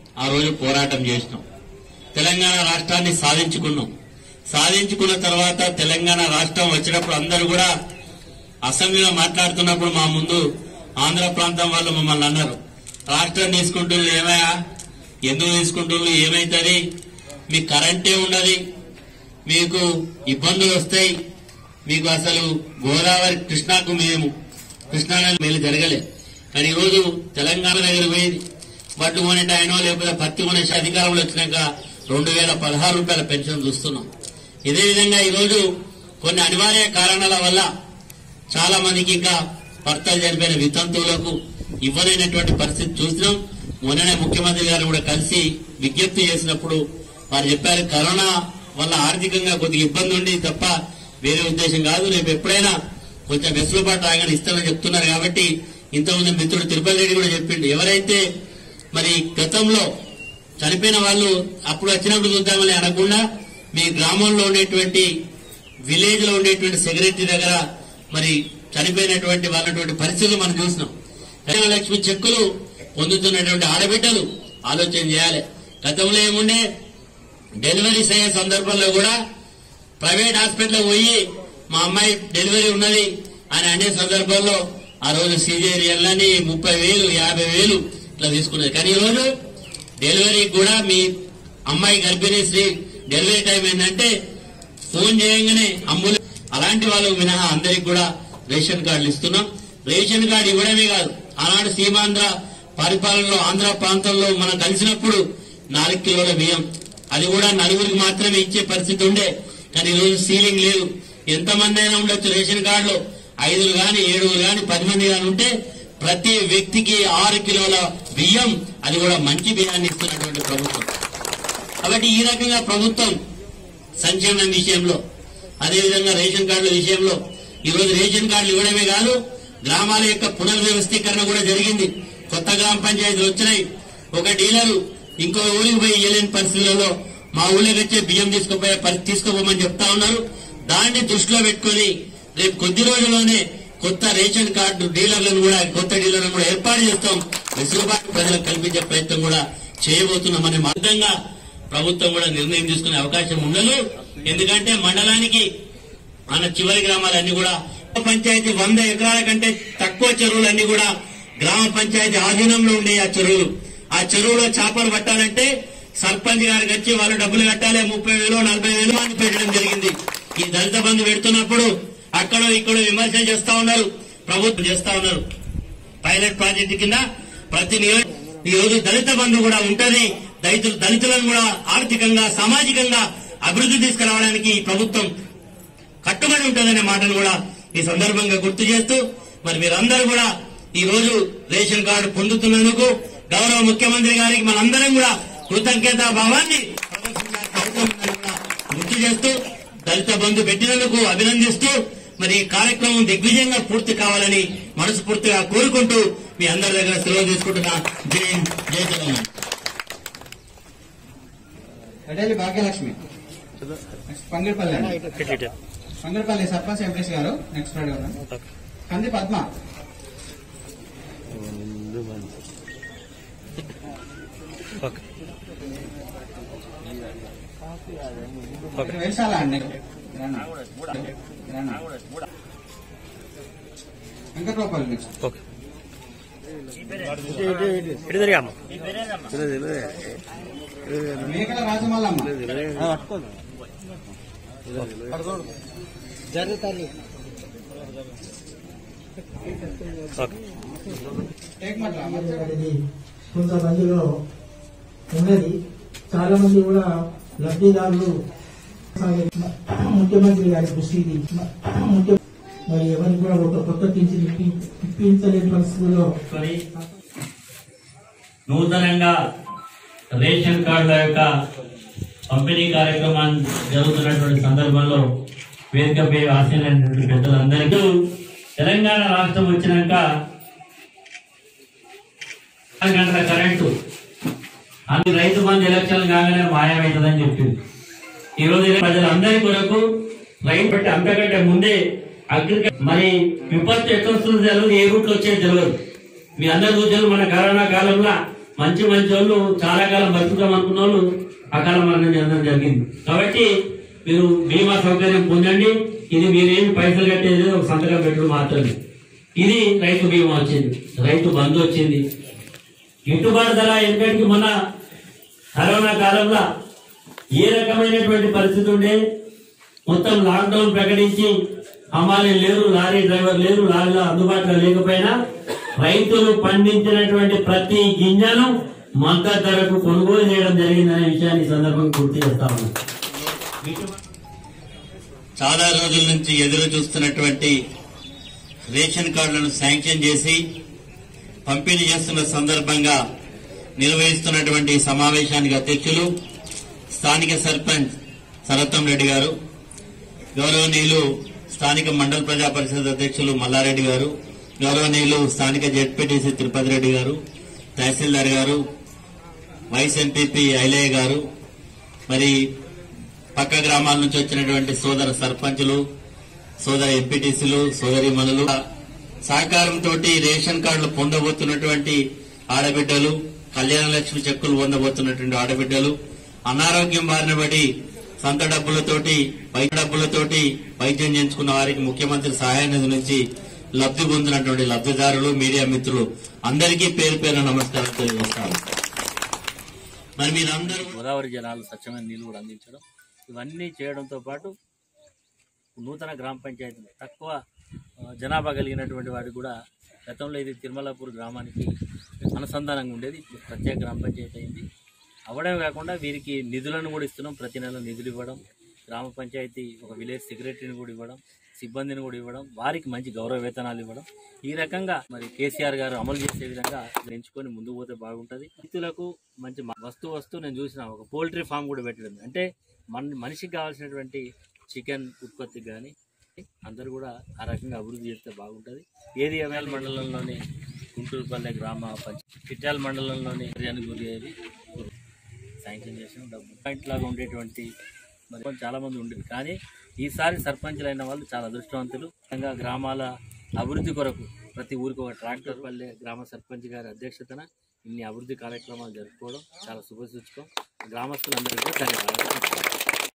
ఆ రోజు పోరాటం చేసినాం తెలంగాణ రాష్ట్రాన్ని సాధించుకున్నాం సాధించుకున్న తర్వాత తెలంగాణ రాష్ట్రం వచ్చినప్పుడు అందరూ కూడా అసెంబ్లీలో మాట్లాడుతున్నప్పుడు మా ముందు ఆంధ్ర ప్రాంతం వాళ్ళు మమ్మల్ని అన్నారు రాష్ట్రం తీసుకుంటున్నారు ఏమయ్యా ఎందుకు తీసుకుంటున్నారు ఏమైతుంది మీకు కరెంటే ఉండదు మీకు ఇబ్బందులు వస్తాయి మీకు అసలు గోదావరి కృష్ణాకు మేము కృష్ణా నది మేలు జరగలే కానీ ఈరోజు తెలంగాణ దగ్గర పోయింది వడ్లు కొనేట ఆయనో లేకపోతే పత్తి కొనేసి అధికారంలో వచ్చినాక రెండు వేల పదహారు రూపాయల పెన్షన్ చూస్తున్నాం ఇదే విధంగా ఈరోజు కొన్ని అనివార్య కారణాల వల్ల చాలా మందికి ఇంకా భర్తలు చనిపోయిన వితంతువులకు ఇవ్వలేనటువంటి పరిస్థితి చూసినాం మొన్ననే ముఖ్యమంత్రి గారు కూడా కలిసి విజ్ఞప్తి చేసినప్పుడు వారు చెప్పారు కరోనా వల్ల ఆర్థికంగా కొద్దిగా ఇబ్బంది ఉంది తప్ప వేరే ఉద్దేశం కాదు రేపు ఎప్పుడైనా కొంచెం వెసులుబాటు రాగానే ఇస్తామని చెప్తున్నారు కాబట్టి ఇంతకుముందు మిత్రుడు తిరుపతి రెడ్డి కూడా చెప్పిండు ఎవరైతే మరి గతంలో చనిపోయిన వాళ్ళు అప్పుడు వచ్చినప్పుడు చూద్దామని అనకుండా మీ గ్రామంలో ఉండేటువంటి విలేజ్ లో ఉండేటువంటి సెక్రటరీ దగ్గర మరి చనిపోయినటువంటి వాళ్ళటువంటి పరిస్థితులు మనం చూసినాం కళ్యాణ లక్ష్మి చెక్కులు పొందుతున్నటువంటి ఆడబిడ్డలు ఆలోచన చేయాలి గతంలో ఏముండే డెలివరీస్ అయ్యే సందర్భంలో కూడా ప్రైవేట్ హాస్పిటల్ పోయి మా అమ్మాయి డెలివరీ ఉన్నది అని అనే సందర్భంలో ఆ రోజు సీజేరియన్లని ముప్పై వేలు యాభై వేలు ఇట్లా తీసుకున్నది కానీ ఈ రోజు డెలివరీకి కూడా మీ అమ్మాయి గర్భిణీ స్త్రీ డెలివరీ టైం ఏంటంటే ఫోన్ చేయగానే అమ్ములు అలాంటి వాళ్ళు మినహా అందరికి కూడా రేషన్ కార్డులు ఇస్తున్నాం రేషన్ కార్డు ఇవ్వడమే కాదు ఆనాడు సీమాంధ్ర పరిపాలనలో ఆంధ్ర ప్రాంతంలో మనం కలిసినప్పుడు నాలుగు కిలోల బియ్యం అది కూడా నలుగురికి మాత్రమే ఇచ్చే పరిస్థితి ఉండే కానీ ఈరోజు సీలింగ్ లేదు ఎంతమంది అయినా ఉండొచ్చు రేషన్ కార్డులో ఐదుగురు గాని ఏడుగురు గాని పది మంది గాని ఉంటే ప్రతి వ్యక్తికి ఆరు కిలోల బియ్యం అది కూడా మంచి బియ్యాన్ని ఇస్తున్నటువంటి ప్రభుత్వం కాబట్టి ఈ రకంగా ప్రభుత్వం సంక్షేమం విషయంలో అదేవిధంగా రేషన్ కార్డుల విషయంలో ఈ రోజు రేషన్ కార్డులు ఇవ్వడమే కాదు గ్రామాల యొక్క పునర్వ్యవస్థీకరణ కూడా జరిగింది కొత్త గ్రామ పంచాయతీలు వచ్చినాయి ఒక డీలరు ఇంకో ఊరికి పోయి ఇవ్వలేని పరిస్థితులలో మా ఊళ్ళోకి వచ్చే బియ్యం తీసుకుపోయే పరి- తీసుకోపోమని చెప్తా ఉన్నారు దాన్ని దృష్టిలో పెట్టుకొని రేపు కొద్ది రోజుల్లోనే కొత్త రేషన్ కార్డు డీలర్లను కూడా కొత్త డీలర్లను కూడా ఏర్పాటు చేస్తాం వెసులుబాటు ప్రజలకు కల్పించే ప్రయత్నం కూడా చేయబోతున్నామనే మార్గంగా ప్రభుత్వం కూడా నిర్ణయం తీసుకునే అవకాశం ఉండదు ఎందుకంటే మండలానికి మన చివరి గ్రామాలన్నీ కూడా పంచాయతీ వంద ఎకరాల కంటే తక్కువ చెరువులన్నీ కూడా గ్రామ పంచాయతీ ఆధీనంలో ఉండే ఆ చెరువులు ఆ చెరువులో చేపలు పట్టాలంటే సర్పంచ్ గారికి వచ్చి వాళ్ళు డబ్బులు కట్టాలి ముప్పై వేలు నలభై వేలు అని పెట్టడం జరిగింది ఈ దళిత బంధు పెడుతున్నప్పుడు అక్కడ ఇక్కడ విమర్శలు చేస్తా ఉన్నారు ప్రభుత్వం చేస్తా ఉన్నారు పైలట్ ప్రాజెక్టు కింద ప్రతి నియో- ఈ రోజు దళిత బంధు కూడా ఉంటది దళితులు దళితులను కూడా ఆర్థికంగా సామాజికంగా అభివృద్ధి తీసుకురావడానికి ఈ ప్రభుత్వం కట్టుబడి ఉంటుందనే మాటను కూడా ఈ సందర్భంగా గుర్తు చేస్తూ మరి మీరందరూ కూడా ఈ రోజు రేషన్ కార్డు పొందుతున్నందుకు గౌరవ ముఖ్యమంత్రి గారికి మనందరం కూడా కృతజ్ఞతా భావాన్ని ప్రదర్శించాల్సిన అవసరం ఉందని కూడా గుర్తు చేస్తూ దళిత బంధు పెట్టినందుకు అభినందిస్తూ మరి ఈ కార్యక్రమం దిగ్విజయంగా పూర్తి కావాలని మనస్ఫూర్తిగా కోరుకుంటూ మీ అందరి దగ్గర సెలవు తీసుకుంటున్నా జై హింద్, జై తెలంగాణ ఎడలి భాగ్యలక్ష్మి నెక్స్ట్ పంగిడిపల్లి అండి పంగిడిపల్లి సర్పంచ్ ఎంపీస్ గారు నెక్స్ట్ రెడీ ఉన్నాం కంది పద్మ ఇక్కడ వెలిసాలా అండి కిరాణా. కిరాణా. వెంకట్రావుపల్లి నెక్స్ట్ మేకల రాజమల్లమ్మ టేక్మట్ల అనేది కొంతమందిలో ఉన్నది చాలా మంది కూడా లబ్ధిదారులు ముఖ్యమంత్రి గారి దృష్టికి ముఖ్య మరి ఎవరికి కూడా ఒక కొత్త పింఛన్ ఇప్పి- ఇప్పించలేని పరిస్థితుల్లో తీసుకొని నూతనంగా రేషన్ కార్డుల యొక్క పంపిణీ కార్యక్రమాన్ని జరుగుతున్నటువంటి సందర్భంలో వేదికపై ఆశీనటువంటి పెద్దలందరికీ తెలంగాణ రాష్ట్రం వచ్చినాక ఆరు గంటల కరెంటు అన్ని రైతు బంధు ఎలక్షన్ కాగానే మాయమవుతుందని చెప్పింది ఈ రోజు ప్రజలందరి కొరకు రైతు పెట్టి అంతకంటే ముందే అగ్రికల్చర్ మరి విపత్తు ఎక్కడ వస్తుందో తెలియదు ఏ రూట్లో వచ్చేది తెలియదు మీ అందరి చూసారు మన కరోనా కాలంలో మంచి మంచి వాళ్ళు చాలా కాలం బతుకుతాం అనుకున్న వాళ్ళు అకాల మరణం చెందడం జరిగింది కాబట్టి మీరు బీమా సౌకర్యం పొందండి ఇది మీరేమి పైసలు కట్టేది ఒక సంతకం పెట్టడం మాత్రమే ఇది రైతు బీమా వచ్చింది రైతు బంధు వచ్చింది గిట్టుబాటు ధర ఎందుకంటే మొన్న కరోనా కాలంలో ఏ రకమైనటువంటి పరిస్థితి ఉండే మొత్తం లాక్డౌన్ ప్రకటించి అమ్మాలి లేరు లారీ డ్రైవర్ లేరు లారీలో అందుబాటులో లేకపోయినా రైతులు పండించినటువంటి ప్రతి గింజను మద్దతు ధరకు కొనుగోలు చేయడం జరిగిందనే విషయాన్ని ఈ సందర్భంగా గుర్తు చేస్తా ఉన్నాం చాలా రోజుల నుంచి ఎదురు చూస్తున్నటువంటి రేషన్ కార్డులను శాంక్షన్ చేసి పంపిణీ చేస్తున్న సందర్భంగా నిర్వహిస్తున్నటువంటి ఈ సమావేశానికి అధ్యక్షులు స్థానిక సర్పంచ్ సరత్తం రెడ్డి గారు గౌరవనీయులు స్థానిక మండల ప్రజా పరిషత్ అధ్యక్షులు మల్లారెడ్డి గారు గౌరవనీయులు స్థానిక జెడ్పీటీసీ తిరుపతి రెడ్డి గారు తహసీల్దార్ గారు వైస్ ఎంపీపీ ఐలయ్య గారు మరి పక్క గ్రామాల నుంచి వచ్చినటువంటి సోదర సర్పంచులు సోదర ఎంపీటీసీలు సోదరిమణులు సహకారంతో రేషన్ కార్డులు పొందబోతున్నటువంటి ఆడబిడ్డలు కళ్యాణ లక్ష్మి చెక్కులు పొందబోతున్నటువంటి ఆడబిడ్డలు అనారోగ్యం బారిన పడి సొంత డబ్బులతోటి వైద్య డబ్బులతోటి వైద్యం చేయించుకున్న వారికి ముఖ్యమంత్రి సహాయ నిధి నుంచి లబ్ధి పొందినటువంటి లబ్ధిదారులు మీడియా మిత్రులు అందరికీ పేరు పేరు నమస్కారం తెలియజేస్తాను మరి మీరందరూ గోదావరి జలాలు స్వచ్ఛమైన నీళ్లు కూడా అందించడం ఇవన్నీ చేయడంతో పాటు నూతన గ్రామ పంచాయతీలు తక్కువ ఆ, జనాభా కలిగినటువంటి వారికి కూడా గతంలో ఇది తిరుమలాపూర్ గ్రామానికి అనుసంధానంగా ఉండేది ఇప్పుడు ప్రత్యేక గ్రామ పంచాయతీ అయింది అవడమే కాకుండా వీరికి నిధులను కూడా ఇస్తున్నాం ప్రతి నెల నిధులు ఇవ్వడం గ్రామ పంచాయతీ ఒక విలేజ్ సెక్రటరీని కూడా ఇవ్వడం సిబ్బందిని కూడా ఇవ్వడం వారికి మంచి గౌరవ వేతనాలు ఇవ్వడం ఈ రకంగా మరి కేసీఆర్ గారు అమలు చేసే విధంగా ఎంచుకొని ముందుకు పోతే బాగుంటుంది రైతులకు మంచి మ- వస్తు వస్తూ నేను చూసిన ఒక పోల్ట్రీ ఫామ్ కూడా పెట్టడం అంటే మన మనిషికి కావాల్సినటువంటి చికెన్ ఉత్పత్తి కానీ అందరూ కూడా ఆ రకంగా అభివృద్ధి చేస్తే బాగుంటుంది ఏది ఎంఎల్ మండలంలోని గుంటూరుపల్లె గ్రామ పంచాయతీ చిట్యాల మండలంలోని ఏరియాని గురి అయ్యేది శాంక్షన్ చేసిన డబ్బు పాయింట్ లాగా ఉండేటువంటి మరి చాలా మంది ఉండేది కానీ ఈసారి సర్పంచులు అయిన వాళ్ళు చాలా అదృష్టవంతులు ముఖ్యంగా గ్రామాల అభివృద్ధి కొరకు ప్రతి ఊరికి ఒక ట్రాక్టర్ పల్లె గ్రామ సర్పంచ్ గారి అధ్యక్షతన ఇన్ని అభివృద్ధి కార్యక్రమాలు జరుపుకోవడం చాలా శుభసూచకం గ్రామస్తులందరికీ కూడా ధన్యవాదాలు